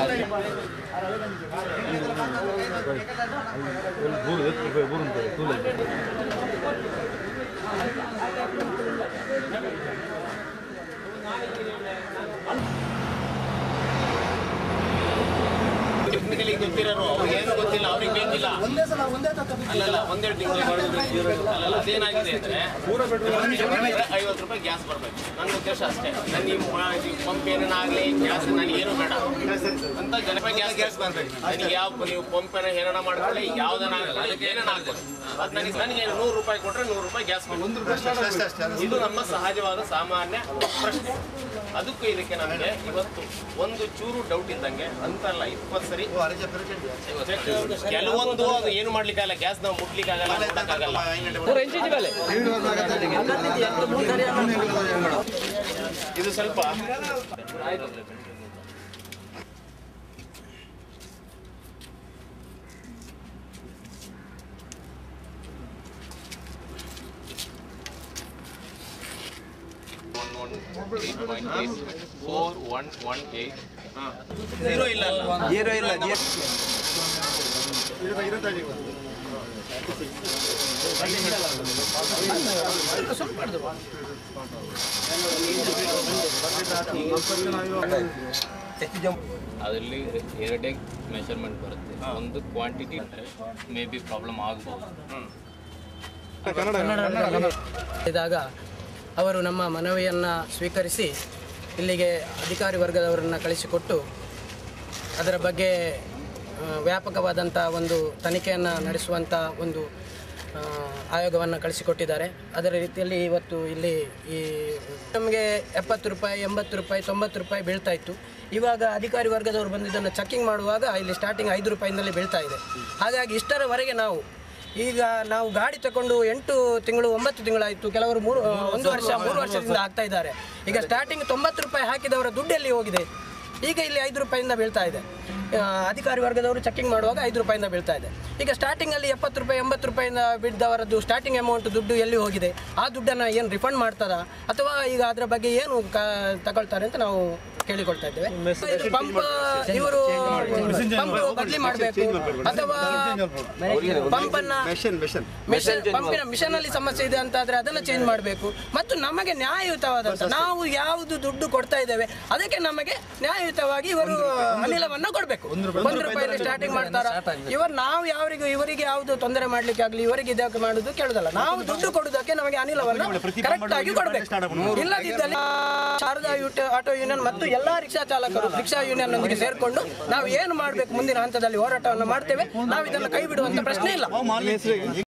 technically ಗೊತ್ತಿರೋರು ಅವ್ರಿಗೆ ಏನು ಗೊತ್ತಿಲ್ಲ ಅವ್ರಿಗೆ ಬೇಕಿಲ್ಲ ಒಂದೇ ಸಲ ಒಂದೇ ತಕ್ಕ ಅಲ್ಲಲ್ಲ ಒಂದೆರಡು ತಿಂಗಳು ಅಲ್ಲಲ್ಲ ಅದೇನಾಗಿದೆ ಅಂದ್ರೆ ಐವತ್ತು ರೂಪಾಯಿ ಗ್ಯಾಸ್ ಬರ್ಬೇಕು ನನ್ನ ಉದ್ದೇಶ ಅಷ್ಟೇ ನನ್ನ ಈ ಮ- ಈ ಪಂಪ್ ಏನಾಗಲಿ ಗ್ಯಾಸ್ ನನಗೆ ಏನು ಬೇಡ ಅಂತ ಜನಪ ಗ್ಯಾಸ್ ಗ್ಯಾಸ್ ಬಂದ್ಬೇಕು ನನಗೆ ಯಾವ ನೀವು ಪಂಪ್ ಏನೋ ಏನಾರ ಮಾಡ್ಕೊಳ್ಳಿ ಯಾವ್ದನ್ನಾಗಲ್ಲ ಅದಕ್ಕೆ ಏನಾರ ಆಗ್ಬೋದು ಅದು ನನಗೆ ನನಗೆ ನೂರು ರೂಪಾಯಿ ಕೊಟ್ಟರೆ ನೂರು ರೂಪಾಯಿ ಗ್ಯಾಸ್ ಬೇಕು ಇದು ನಮ್ಮ ಸಹಜವಾದ ಸಾಮಾನ್ಯ ಪ್ರಶ್ನೆ ಅದಕ್ಕೂ ಇದಕ್ಕೆ ನಮಗೆ ಇವತ್ತು ಒಂದು ಚೂರು ಡೌಟ್ ಇದ್ದಂಗೆ ಅಂತಲ್ಲ ಇಪ್ಪತ್ತು ಸರಿ ಕೆಲವೊಂದು ಅದು ಏನು ಮಾಡ್ಲಿಕ್ಕಾಗಲ್ಲ ಗ್ಯಾಸ್ ನಾವು ಮುಟ್ಲಿಕ್ಕಾಗಲ್ಲ ನೋಡಕ್ಕಾಗಲ್ಲ ಇದು ಸ್ವಲ್ಪ four one one eight zero ಇಲ್ಲ ಅಲ್ಲ ಜೀರೋ ಇಲ್ಲ ಅದರಲ್ಲಿ ಎರಡೇ ಮೆಷರ್ಮೆಂಟ್ ಬರುತ್ತೆ ಒಂದು ಕ್ವಾಂಟಿಟಿ ಅಂದರೆ ಮೇ ಬಿ ಪ್ರಾಬ್ಲಮ್ ಆಗ್ಬೋದು ಇದ್ದಾಗ ಅವರು ನಮ್ಮ ಮನವಿಯನ್ನು ಸ್ವೀಕರಿಸಿ ಇಲ್ಲಿಗೆ ಅಧಿಕಾರಿ ವರ್ಗದವರನ್ನು ಕಳಿಸಿಕೊಟ್ಟು ಅದರ ಬಗ್ಗೆ ಆ, ವ್ಯಾಪಕವಾದಂಥ ಒಂದು ತನಿಖೆಯನ್ನು ನಡೆಸುವಂಥ ಒಂದು ಆ, ಆಯೋಗವನ್ನು ಕಳಿಸಿಕೊಟ್ಟಿದ್ದಾರೆ ಅದರ ರೀತಿಯಲ್ಲಿ ಇವತ್ತು ಇಲ್ಲಿ ಈ ನಮಗೆ ಎಪ್ಪತ್ತು ರೂಪಾಯಿ ಎಂಬತ್ತು ರೂಪಾಯಿ ತೊಂಬತ್ತು ರೂಪಾಯಿ ಬೀಳ್ತಾ ಇತ್ತು ಇವಾಗ ಅಧಿಕಾರಿ ವರ್ಗದವರು ಬಂದು ಇದನ್ನು ಚೆಕಿಂಗ್ ಮಾಡುವಾಗ ಇಲ್ಲಿ ಸ್ಟಾರ್ಟಿಂಗ್ ಐದು ರೂಪಾಯಿಂದಲೇ ಬೀಳ್ತಾ ಇದೆ ಹಾಗಾಗಿ ಇಷ್ಟರವರೆಗೆ ನಾವು ಈಗ ನಾವು ಗಾಡಿ ತಗೊಂಡು ಎಂಟು ತಿಂಗಳು ಒಂಬತ್ತು ತಿಂಗಳಾಯಿತು ಕೆಲವರು ಮೂರು ಒಂದು ವರ್ಷ ಮೂರು ವರ್ಷದಿಂದ ಆಗ್ತಾ ಇದ್ದಾರೆ ಈಗ ಸ್ಟಾರ್ಟಿಂಗ್ ತೊಂಬತ್ತು ರೂಪಾಯಿ ಹಾಕಿದವರ ದುಡ್ಡು ಎಲ್ಲಿ ಹೋಗಿದೆ ಈಗ ಇಲ್ಲಿ ಐದು ರೂಪಾಯಿಂದ ಬೀಳ್ತಾ ಇದೆ ಆ, ಅಧಿಕಾರಿ ವರ್ಗದವರು ಚೆಕಿಂಗ್ ಮಾಡುವಾಗ ಐದು ರೂಪಾಯಿಂದ ಬೀಳ್ತಾ ಇದೆ ಈಗ ಸ್ಟಾರ್ಟಿಂಗಲ್ಲಿ ಎಪ್ಪತ್ತು ರೂಪಾಯಿ ಎಂಬತ್ತು ರೂಪಾಯಿಯಿಂದ ಬಿದ್ದವರದ್ದು ಸ್ಟಾರ್ಟಿಂಗ್ ಅಮೌಂಟ್ ದುಡ್ಡು ಎಲ್ಲಿ ಹೋಗಿದೆ ಆ ದುಡ್ಡನ್ನು ಏನು ರಿಫಂಡ್ ಮಾಡ್ತಾರಾ ಅಥವಾ ಈಗ ಅದರ ಬಗ್ಗೆ ಏನು ಕ ತಗೊಳ್ತಾರೆ ಅಂತ ನಾವು ಕೇಳಿಕೊಳ್ತಾ ಇದ್ದೇವೆ ಪಂಪ್ ಇವರು ಪಂಪ್ ಬದಲಿ ಮಾಡಬೇಕು ಅಥವಾ ಪಂಪನ್ನ ಮಿಷನ್ ಪಂಪಿನ ಮಿಷನ್ ಅಲ್ಲಿ ಸಮಸ್ಯೆ ಇದೆ ಅಂತ ಆದ್ರೆ ಅದನ್ನ ಚೇಂಜ್ ಮಾಡಬೇಕು ಮತ್ತು ನಮಗೆ ನ್ಯಾಯಯುತವಾದಂತ ನಾವು ಯಾವುದು ದುಡ್ಡು ಕೊಡ್ತಾ ಇದ್ದೇವೆ ಅದಕ್ಕೆ ನಮಗೆ ನ್ಯಾಯಯುತವಾಗಿ ಇವರು ಅನಿಲವನ್ನ ಕೊಡಬೇಕು ಒಂದು ರೂಪಾಯಿ ಸ್ಟಾರ್ಟಿಂಗ್ ಮಾಡ್ತಾರ ಇವರು ನಾವು ಯಾವರಿಗೂ ಇವರಿಗೆ ಯಾವುದು ತೊಂದರೆ ಮಾಡ್ಲಿಕ್ಕೆ ಆಗ್ಲಿ ಇವರಿಗೆ ಇದಕ್ಕೆ ಮಾಡುದು ಕೇಳುದಲ್ಲ ನಾವು ದುಡ್ಡು ಕೊಡುದಕ್ಕೆ ನಮಗೆ ಅನಿಲವನ್ನ ಕರೆಕ್ಟ್ ಆಗಿ ಕೊಡಬೇಕು ಇಲ್ಲದಿದ್ದಲ್ಲಿ ಶಾರದಾ ಯೂಟ ಆಟೋ ಯೂನಿಯನ್ ಮತ್ತು ಎಲ್ಲಾ ರಿಕ್ಷಾ ಚಾಲಕರು ರಿಕ್ಷಾ ಯೂನಿಯನ್ ನೊಂದಿಗೆ ಸೇರ್ಕೊಂಡು ನಾವು ಏನು ಮಾಡಬೇಕು ಮುಂದಿನ ಹಂತದಲ್ಲಿ ಹೋರಾಟವನ್ನು ಮಾಡ್ತೇವೆ ನಾವು ಇದನ್ನು ಕೈ ಬಿಡುವಂತ ಪ್ರಶ್ನೆ ಇಲ್ಲ